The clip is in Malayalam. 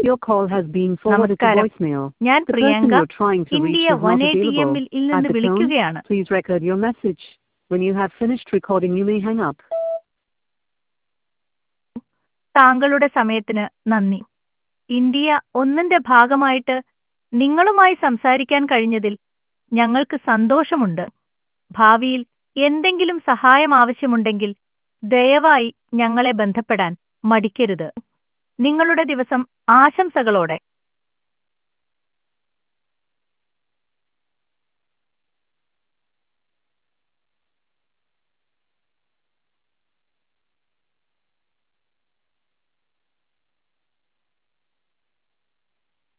Your call has been forwarded to നമസ്കാരം. voicemail. ഞാൻ The person Priyanka you're trying to reach India is one not eighty available. എമ്മിൽ At നിന്ന് the tone, വിളിക്കുകയാണ് please record your message. When you have finished recording, you may hang up. താങ്കളുടെ സമയത്തിന് നന്ദി ഇന്ത്യ ഒന്നിന്റെ ഭാഗമായിട്ട് നിങ്ങളുമായി സംസാരിക്കാൻ കഴിഞ്ഞതിൽ ഞങ്ങൾക്ക് സന്തോഷമുണ്ട് ഭാവിയിൽ എന്തെങ്കിലും സഹായം ആവശ്യമുണ്ടെങ്കിൽ ദയവായി ഞങ്ങളെ ബന്ധപ്പെടാൻ മടിക്കരുത് നിങ്ങളുടെ ദിവസം ആശംസകളോടെ